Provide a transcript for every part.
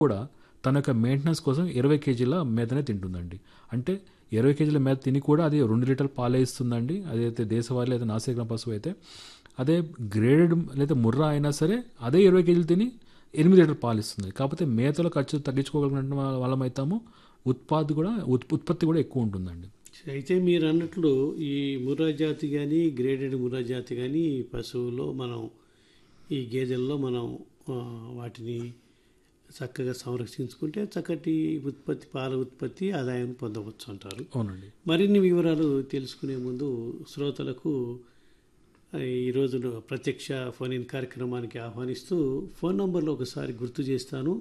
కూడా తన యొక్క మెయింటెనెన్స్ కోసం ఇరవై కేజీల మేతనే తింటుందండి అంటే ఇరవై కేజీల మేత తిని కూడా అది రెండు లీటర్లు పాలే ఇస్తుందండి అదైతే దేశవాళీ లేదా నాసిరకం పశువు అయితే అదే గ్రేడెడ్ లేదా ముర్రా అయినా సరే అదే ఇరవై కేజీలు తిని ఎనిమిది లీటర్ పాలు ఇస్తుంది కాకపోతే మేతల ఖర్చు తగ్గించుకోగలిగిన వాళ్ళం అవుతాము ఉత్పాది కూడా ఉత్- ఉత్పత్తి కూడా ఎక్కువ ఉంటుందండి అయితే మీరు అన్నట్లు ఈ ముర్రా జాతి కానీ గ్రేడెడ్ ముర్రా జాతి కానీ పశువులో మనం ఈ గేదెల్లో మనం ఆ, వాటిని చక్కగా సంరక్షించుకుంటే చక్కటి ఉత్పత్తి పాల ఉత్పత్తి ఆదాయం పొందవచ్చు అంటారు అవునండి మరిన్ని వివరాలు తెలుసుకునే ముందు శ్రోతలకు ఆ, ఈ రోజు ప్రత్యక్ష ఫోన్ ఇన్ కార్యక్రమానికి ఆహ్వానిస్తూ ఫోన్ నంబర్లో ఒకసారి గుర్తు చేస్తాను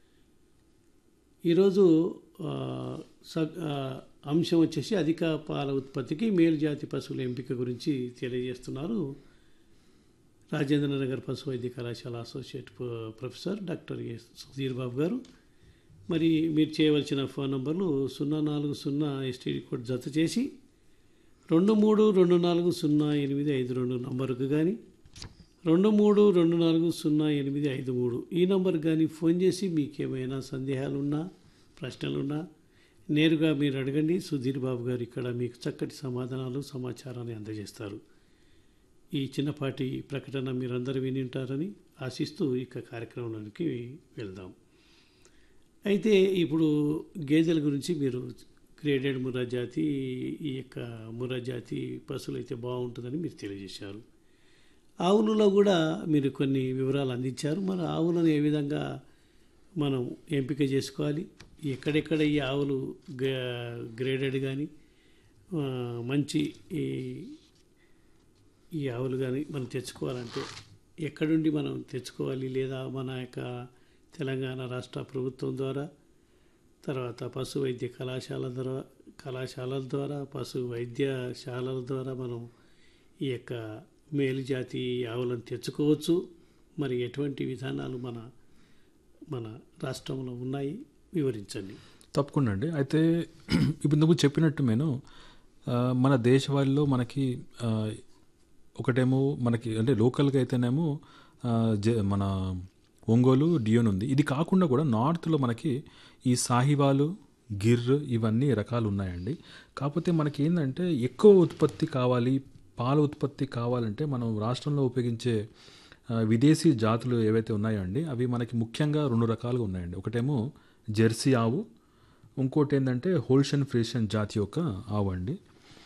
ఈరోజు ఆ, స- ఆ, అంశం వచ్చేసి అధిక పాల ఉత్పత్తికి మేలు జాతి పశువుల ఎంపిక గురించి తెలియజేస్తున్నారు రాజేంద్ర నగర్ పశు వైద్య కళాశాల associate pro- professor doctor A Sudheer Babu గారు మరి మీరు చేయవలసిన ఫోన్ నంబర్లు సున్నా నాలుగు సున్నా ఎస్టీడీ కోడ్ జత చేసి రెండు మూడు రెండు నాలుగు సున్నా ఎనిమిది ఐదు రెండు నంబరుకు కానీ రెండు మూడు రెండు నాలుగు సున్నా ఎనిమిది ఐదు మూడు ఈ నంబర్ కానీ ఫోన్ చేసి మీకు ఏమైనా సందేహాలున్నా ప్రశ్నలున్నా నేరుగా మీరు అడగండి సుధీర్ బాబు గారు ఇక్కడ మీకు చక్కటి సమాధానాలు సమాచారాన్ని అందజేస్తారు ఈ చిన్నపాటి ప్రకటన మీరందరూ విని ఉంటారని ఆశిస్తూ ఇక కార్యక్రమంలోనికి వెళ్దాం అయితే ఇప్పుడు గేదెల గురించి మీరు గ్రేడెడ్ ముర్రా జాతి ఈ యొక్క ముర్రా జాతి పశువులు అయితే బాగుంటుందని మీరు తెలియజేశారు ఆవులలో కూడా మీరు కొన్ని వివరాలు అందించారు మరి ఆవులను ఏ విధంగా మనం ఎంపిక చేసుకోవాలి ఎక్కడెక్కడ ఈ ఆవులు గ్రే- గ్రేడెడ్ కానీ ఆ, మంచి ఈ ఈ ఆవులు కానీ మనం తెచ్చుకోవాలంటే ఎక్కడుండి మనం తెచ్చుకోవాలి లేదా మన యొక్క తెలంగాణ రాష్ట్ర ప్రభుత్వం ద్వారా తర్వాత పశు వైద్య కళాశాల ద్వారా కళాశాలల ద్వారా పశు వైద్యశాలల ద్వారా మనం ఈ యొక్క మేలు జాతి ఆవులను తెచ్చుకోవచ్చు మరి ఎటువంటి విధానాలు మన మన రాష్ట్రంలో ఉన్నాయి వివరించండి తప్పకుండా అండి అయితే ఇప్పుడు నువ్వు చెప్పినట్టు నేను ఆ, మన దేశవాళిలో మనకి ఆ, ఒకటేమో మనకి అంటే లోకల్గా అయితేనేమో ఆ, జ మన ఒంగోలు డియోన్ ఉంది ఇది కాకుండా కూడా నార్త్లో మనకి ఈ సాహివాలు గిర్ ఇవన్నీ రకాలు ఉన్నాయండి కాకపోతే మనకి ఏంటంటే ఎక్కువ ఉత్పత్తి కావాలి పాల ఉత్పత్తి కావాలంటే మనం రాష్ట్రంలో ఉపయోగించే ఆ, విదేశీ జాతులు ఏవైతే ఉన్నాయో అండి అవి మనకి ముఖ్యంగా రెండు రకాలుగా ఉన్నాయండి ఒకటేమో జెర్సీ ఆవు ఇంకోటి ఏంటంటే హోల్షన్ ఫ్రేషన్ జాతి యొక్క ఆవు అండి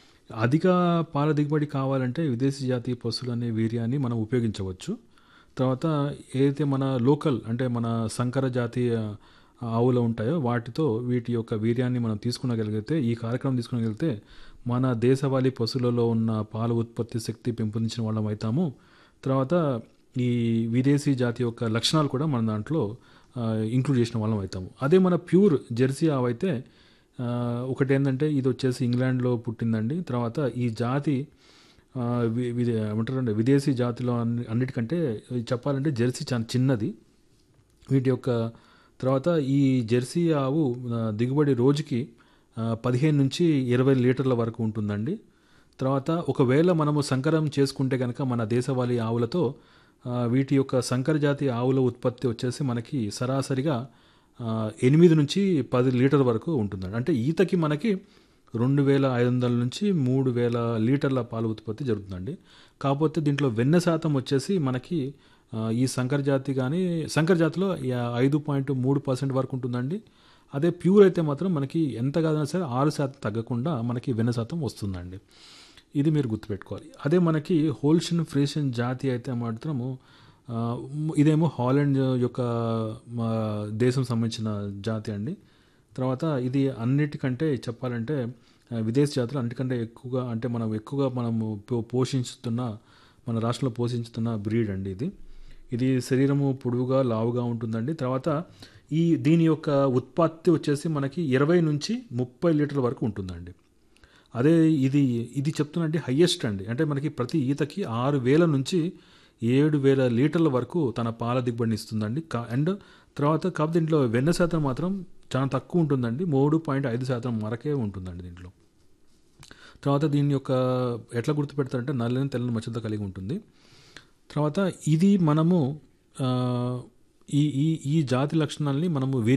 అధిక పాల దిగుబడి కావాలంటే విదేశీ జాతి పశువులు అనే వీర్యాన్ని మనం ఉపయోగించవచ్చు తర్వాత ఏదైతే మన లోకల్ అంటే మన సంకర జాతీయ ఆవులు ఉంటాయో వాటితో వీటి యొక్క వీర్యాన్ని మనం తీసుకునగలిగితే ఈ కార్యక్రమం తీసుకునగలిగితే మన దేశవాళీ పశువులలో ఉన్న పాల ఉత్పత్తి శక్తి పెంపొందించిన వాళ్ళం అవుతాము తర్వాత ఈ విదేశీ జాతి యొక్క లక్షణాలు కూడా మన దాంట్లో ఇంక్లూడ్ చేసిన వాళ్ళం అవుతాము అదే మన ప్యూర్ జెర్సీ ఆవు అయితే ఆ, ఒకటి ఏంటంటే ఇది వచ్చేసి ఇంగ్లాండ్లో పుట్టిందండి తర్వాత ఈ జాతి ఆ, వి- విదే ఏమంటారంటే విదేశీ జాతిలో అన్ని అన్నిటికంటే ఇది చెప్పాలంటే జెర్సీ చాలా చిన్నది వీటి యొక్క తర్వాత ఈ జెర్సీ ఆవు ఆ, దిగుబడి రోజుకి ఆ, పదిహేను నుంచి ఇరవై లీటర్ల వరకు ఉంటుందండి తర్వాత ఒకవేళ మనము సంకరం చేసుకుంటే కనుక మన దేశవాళీ ఆవులతో ఆ, వీటి యొక్క సంకర జాతి ఆవుల ఉత్పత్తి వచ్చేసి మనకి సరాసరిగా ఆ, ఎనిమిది నుంచి పది లీటర్ వరకు ఉంటుందండి అంటే ఈతకి మనకి రెండు వేల ఐదు వందల నుంచి మూడు వేల లీటర్ల పాల ఉత్పత్తి జరుగుతుందండి కాకపోతే దీంట్లో వెన్న శాతం వచ్చేసి మనకి ఆ, ఈ సంకర జాతి కానీ సంకర జాతిలో యా- ఐదు పాయింట్ మూడు పర్సెంట్ వరకు ఉంటుందండి అదే ప్యూర్ అయితే మాత్రం మనకి ఎంత కాదన్నా సరే ఆరు శాతం తగ్గకుండా మనకి వెన్న శాతం వస్తుందండి ఇది మీరు గుర్తుపెట్టుకోవాలి అదే మనకి హోల్షన్ ఫ్రేషన్ జాతి అయితే మాత్రము ఆ, ఇదేమో హాలండ్ యొక్క మా దేశం సంబంధించిన జాతి అండి తర్వాత ఇది అన్నిటికంటే చెప్పాలంటే ఆ, విదేశీ జాతులు అన్నిటికంటే ఎక్కువగా అంటే మనం ఎక్కువగా మనము పో- పోషించుతున్న మన రాష్ట్రంలో పోషించుతున్న బ్రీడ్ అండి ఇది ఇది శరీరము పొడవుగా లావుగా ఉంటుందండి తర్వాత ఈ దీని యొక్క ఉత్పత్తి వచ్చేసి మనకి ఇరవై నుంచి ముప్పై లీటర్ల వరకు ఉంటుందండి అదే ఇది ఇది చెప్తున్నట్టు హయ్యెస్ట్ అండి అంటే మనకి ప్రతి ఈతకి ఆరు వేల నుంచి ఏడు వేల లీటర్ల వరకు తన పాల దిగుబడిని ఇస్తుందండి కా- అండ్ తర్వాత కాకపోతే దీంట్లో వెన్న శాతం మాత్రం చాలా తక్కువ ఉంటుందండి మూడు పాయింట్ ఐదు శాతం వరకే ఉంటుందండి దీంట్లో తర్వాత దీని యొక్క ఎట్లా గుర్తుపెడతారంటే నల్లని తెల్లని మచ్చతో కలిగి ఉంటుంది తర్వాత ఇది మనము ఆ, ఈ ఈ ఈ జాతి లక్షణాలని మనము